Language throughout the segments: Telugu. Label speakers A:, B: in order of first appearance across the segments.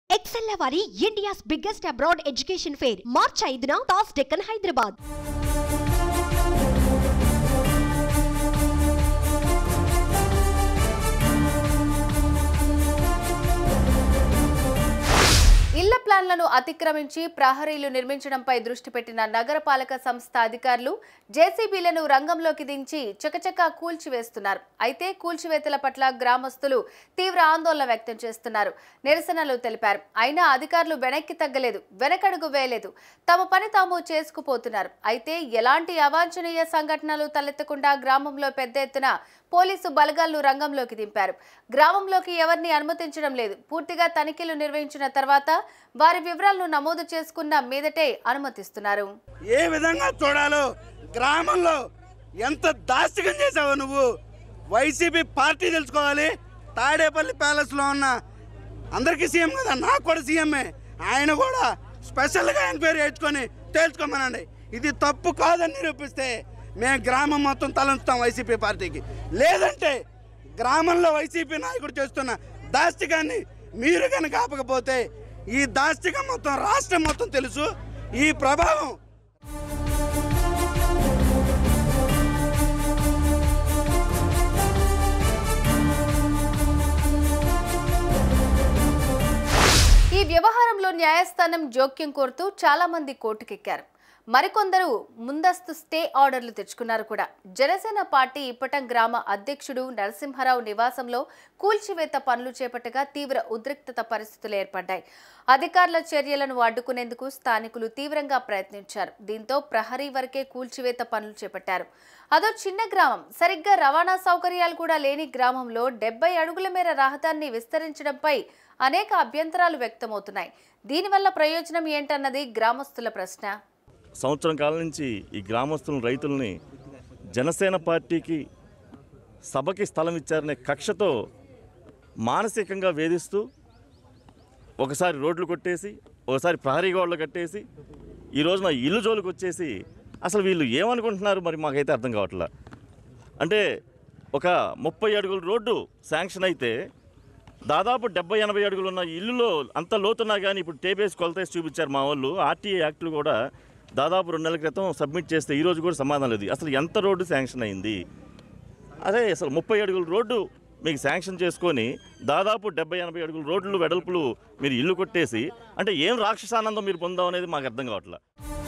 A: ఎక్సెల్ల వారి India's biggest abroad education fair March ఐదున తాస్ డెక్కన్ హైదరాబాద్
B: ఇళ్ల ప్లాన్లను అతిక్రమించి ప్రహరీలు నిర్మించడంపై దృష్టి పెట్టిన నగరపాలక సంస్థ అధికారులు జేసీబీలను రంగంలోకి దించి చకచకా కూల్చివేస్తున్నారు అయితే కూల్చివేతల పట్ల గ్రామస్తులు తీవ్ర ఆందోళన వ్యక్తం చేస్తున్నారు నిరసనలు తెలిపారు అయినా అధికారులు వెనక్కి తగ్గలేదు వెనకడుగు వేయలేదు తమ పని తాము చేసుకుపోతున్నారు అయితే ఎలాంటి అవాంఛనీయ సంఘటనలు తలెత్తకుండా గ్రామంలో పెద్ద ఎత్తున పోలీసు బలగాలను రంగంలోకి దింపారు గ్రామంలోకి ఎవరిని అనుమతించడం లేదు పూర్తిగా తనిఖీలు నిర్వహించిన తర్వాత వారి వివరాలను నమోదు చేసుకున్న మీదటే అనుమతిస్తున్నారు
C: ఏ విధంగా చూడాలో గ్రామంలో ఎంత దాస్తికం చేసావు నువ్వు వైసీపీ పార్టీ తెలుసుకోవాలి తాడేపల్లి ప్యాలెస్లో ఉన్న అందరికీ సీఎం కదా నాకు కూడా సీఎంఏ ఆయన కూడా స్పెషల్గా ఎంక్వైరీ చేసుకొని తేల్చుకోమనండి ఇది తప్పు కాదని నిరూపిస్తే మేము గ్రామం మొత్తం తలంచుతాం వైసీపీ పార్టీకి లేదంటే గ్రామంలో వైసీపీ నాయకుడు చేస్తున్న దాస్తికాన్ని మీరు కనుక ఆపకపోతే ఈ దాస్తికం మొత్తం రాష్ట్రం మొత్తం తెలుసు ఈ ప్రభావం
B: ఈ వ్యవహారంలో న్యాయస్థానం జోక్యం కోరుతూ చాలా మంది కోర్టుకెక్కారు మరికొందరు ముందస్తు స్టే ఆర్డర్లు తెచ్చుకున్నారు కూడా జనసేన పార్టీ ఇప్పటం గ్రామ అధ్యక్షుడు నరసింహారావు నివాసంలో కూల్చివేత పనులు చేపట్టగా తీవ్ర ఉద్రిక్తత పరిస్థితులు ఏర్పడ్డాయి అధికారుల చర్యలను అడ్డుకునేందుకు స్థానికులు తీవ్రంగా ప్రయత్నించారు దీంతో ప్రహరీ వరకే కూల్చివేత పనులు చేపట్టారు అదో చిన్న గ్రామం సరిగ్గా రవాణా సౌకర్యాలు కూడా లేని గ్రామంలో డెబ్బై అడుగుల మేర రహదారిని విస్తరించడంపై అనేక అభ్యంతరాలు వ్యక్తమవుతున్నాయి దీనివల్ల ప్రయోజనం ఏంటన్నది గ్రామస్తుల ప్రశ్న
D: సంవత్సరం కాలం నుంచి ఈ గ్రామస్తులను రైతుల్ని జనసేన పార్టీకి సభకి స్థలం ఇచ్చారనే కక్షతో మానసికంగా వేధిస్తూ ఒకసారి రోడ్లు కొట్టేసి ఒకసారి ప్రహరీ గోడలు కట్టేసి ఈ రోజున ఇల్లు జోలికి వచ్చేసి అసలు వీళ్ళు ఏమనుకుంటున్నారు మరి మాకైతే అర్థం కావట్లా అంటే ఒక ముప్పై అడుగుల రోడ్డు శాంక్షన్ అయితే దాదాపు డెబ్బై ఎనభై అడుగులు ఉన్న ఇల్లులో అంత లోతున్నా కానీ ఇప్పుడు టేపేసి కొలతేసి చూపించారు మా వాళ్ళు ఆర్టీఏ యాక్ట్లు కూడా దాదాపు రెండు నెలల క్రితం సబ్మిట్ చేస్తే ఈ రోజు కూడా సమాధానం లేదు అసలు ఎంత రోడ్డు శాంక్షన్ అయింది అదే అసలు ముప్పై అడుగుల రోడ్డు మీకు శాంక్షన్ చేసుకొని దాదాపు డెబ్బై ఎనభై అడుగుల రోడ్లు వెడల్పులు మీరు ఇల్లు కొట్టేసి అంటే ఏం రాక్షసానందం మీరు పొందాం అనేది మాకు అర్థం కావట్లేదు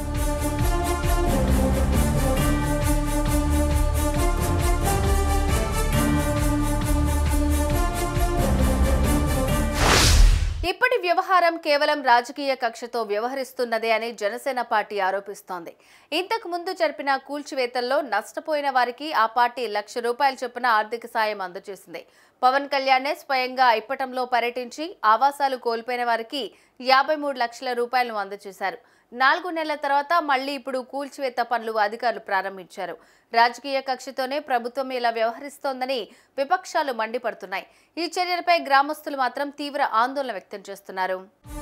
B: ఇప్పటి వ్యవహారం కేవలం రాజకీయ కక్షతో వ్యవహరిస్తున్నదే అని జనసేన పార్టీ ఆరోపిస్తోంది ఇంతకు ముందు జరిపిన కూల్చివేతల్లో నష్టపోయిన వారికి ఆ పార్టీ లక్ష రూపాయల చొప్పున ఆర్థిక సాయం అందజేసింది పవన్ కళ్యాణే స్వయంగా ఇప్పటంలో పర్యటించి ఆవాసాలు కోల్పోయిన వారికి యాభై మూడు లక్షల రూపాయలను అందజేశారు నాలుగు నెలల తర్వాత మళ్లీ ఇప్పుడు కూల్చివేత పనులు అధికారులు ప్రారంభించారు రాజకీయ కక్షతోనే ప్రభుత్వం ఇలా వ్యవహరిస్తోందని విపక్షాలు మండిపడుతున్నాయి ఈ చర్యలపై గ్రామస్తులు మాత్రం తీవ్ర ఆందోళన వ్యక్తం చేస్తున్నారు